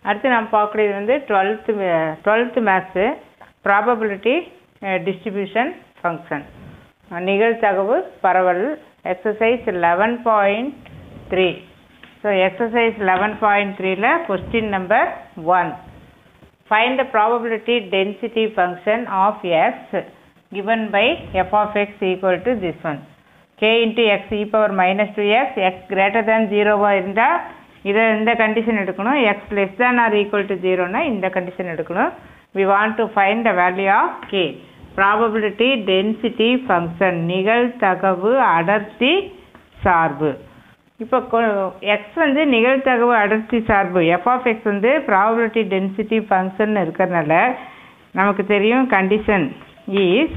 அடுத்து நம்ம பார்க்கக்கூடியது வந்து twelfth twelfth maths probability distribution function நிகழ்தகவு பரவல் exercise eleven point three so exercise eleven point த்ரீல question number one find the probability density function of x given by f of x equal to this one k into x e power minus 2x x greater than 0 வா இருந்தா இதை இந்த condition எடுக்கணும் x less than or equal to 0 னா இந்த condition எடுக்கணும் we want to find the value of k probability density function நிகழ்தகவு அடர்த்தி சார்பு இப்போ எக்ஸ் வந்து நிகழ்தகவு அடர்த்தி சார்பு எஃப் ஆஃப் எக்ஸ் வந்து ப்ராபபிலிட்டி டென்சிட்டி ஃபங்க்ஷன் இருக்கிறதுனால நமக்கு தெரியும் condition is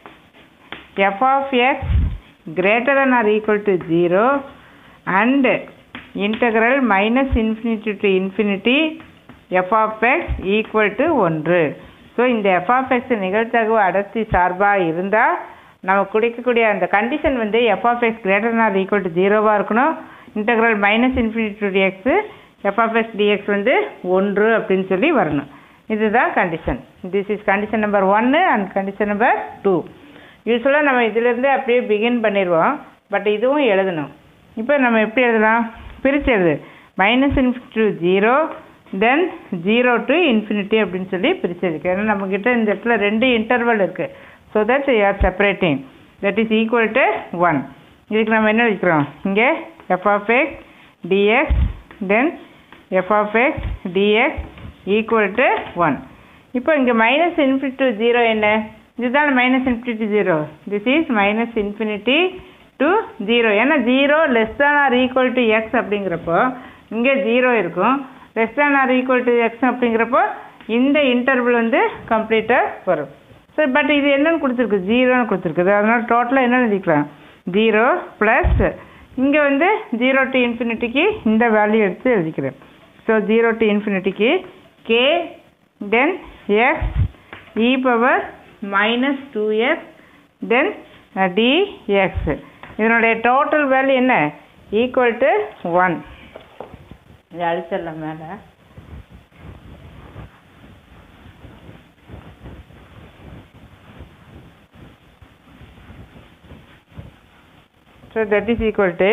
f of x greater than or equal to zero and integral minus infinity to infinity f of x equal to ஒன்று ஸோ இந்த எஃப் ஆஃப் எக்ஸ் நிகழ்தகவு அடர்த்தி சார்பாக இருந்தால் நமக்கு கிடைக்கக்கூடிய அந்த கண்டிஷன் வந்து f of x greater or equal to ஜீரோவாக இருக்கணும் integral minus infinity to dx f of x dx வந்து ஒன்று அப்படின்னு சொல்லி வரணும் இதுதான் condition this is condition number ஒன்று அண்ட் கண்டிஷன் நம்பர் டூ யூஸ்வலாக நம்ம இதிலேருந்து அப்படியே பிகின் பண்ணிடுவோம் பட் இதுவும் எழுதணும் இப்போ நம்ம எப்படி எழுதலாம் பிரித்து எழுது minus infinity to zero then zero to infinity அப்படின்னு சொல்லி பிரித்து எழுதிக்க ஏன்னா நம்மக்கிட்ட இந்த இடத்துல ரெண்டு இன்டர்வல் இருக்குது so that you are separating that is equal to one இதுக்கு நம்ம என்ன வைக்கிறோம் இங்கே f of x dx then f of x dx equal to one இப்போ இங்கே மைனஸ் இன்ஃபினிட்டி டு ஜீரோ என்ன இதுதான் minus infinity to zero this is minus infinity to zero ஏன்னா zero less than or equal to x அப்படிங்கிறப்போ இங்கே zero இருக்கும் less than or equal to x அப்படிங்கிறப்போ இந்த இன்டர்வல் வந்து கம்ப்ளீட்டாக வரும் ஸோ பட் இது என்னன்னு கொடுத்துருக்கு ஜீரோன்னு கொடுத்துருக்குது அதனால் டோட்டலாக என்ன எழுதிக்கலாம் ஜீரோ ப்ளஸ் இங்கே வந்து ஜீரோ டு இன்ஃபினிட்டிக்கு இந்த வேல்யூ எடுத்து எழுதிக்கிறேன் ஸோ ஜீரோ டு இன்ஃபினிட்டிக்கு k then x e power minus two x then dx இதனுடைய டோட்டல் வேல்யூ என்ன ஈக்குவல் டு ஒன் இது அழிச்சிடலாம் மேலே so that is equal to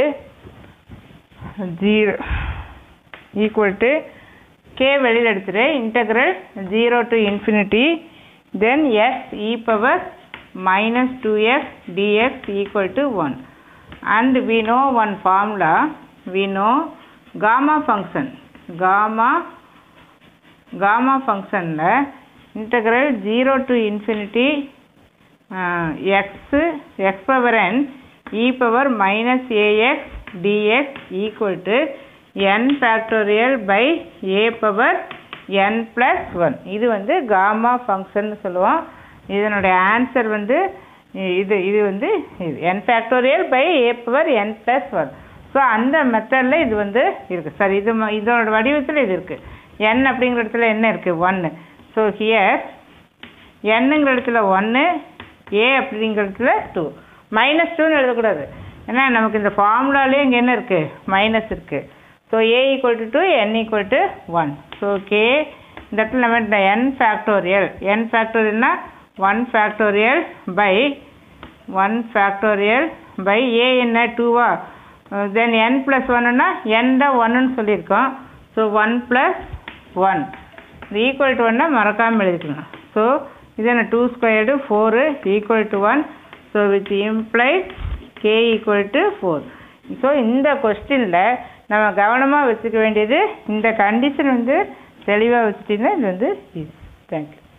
0 equal to k வெளியில் எடுத்துரு integral 0 to infinity then x e power minus 2x dx equal to 1 and we know one formula we know gamma function gamma gamma function integral 0 to infinity uh, x x power n e power minus ax dx equal to n factorial by a power n plus 1 இது வந்து gamma function சொல்லுவோம் இதனுடைய answer வந்து இது இது வந்து n factorial by a power n plus 1 so அந்த மெத்தடில் இது வந்து இருக்குது சார் இது இதோட வடிவத்தில் இது இருக்குது n அப்படிங்கிற இடத்துல என்ன இருக்குது ஒன்று ஸோ ஹியர் என்னங்கிற இடத்துல ஒன்று ஏ அப்படிங்கிற இடத்துல டூ மைனஸ் டூன்னு எழுதக்கூடாது ஏன்னா நமக்கு இந்த ஃபார்முலாலே இங்கே என்ன இருக்குது மைனஸ் இருக்குது so a equal to two n equal to one so k இந்த இடத்துல நம்ம இந்த என் ஃபேக்டோரியல் என் ஃபேக்டோரியல்னா one factorial by one factorial by a என்ன டூவா தென் என் ப்ளஸ் ஒன்னுனா என் தான் ஒன்றுன்னு சொல்லியிருக்கோம் ஸோ ஒன் ப்ளஸ் ஒன் இது ஈக்குவல் டு ஒன்னா மறக்காமல் எழுதிக்கணும் ஸோ இது என்ன two squared four equal to one so with implies k equal to four so இந்த கொஸ்டினில் நம்ம கவனமாக வச்சுக்க வேண்டியது இந்த கண்டிஷன் வந்து தெளிவாக வச்சுட்டிங்கன்னா இது வந்து ஈஸி தேங்க்யூ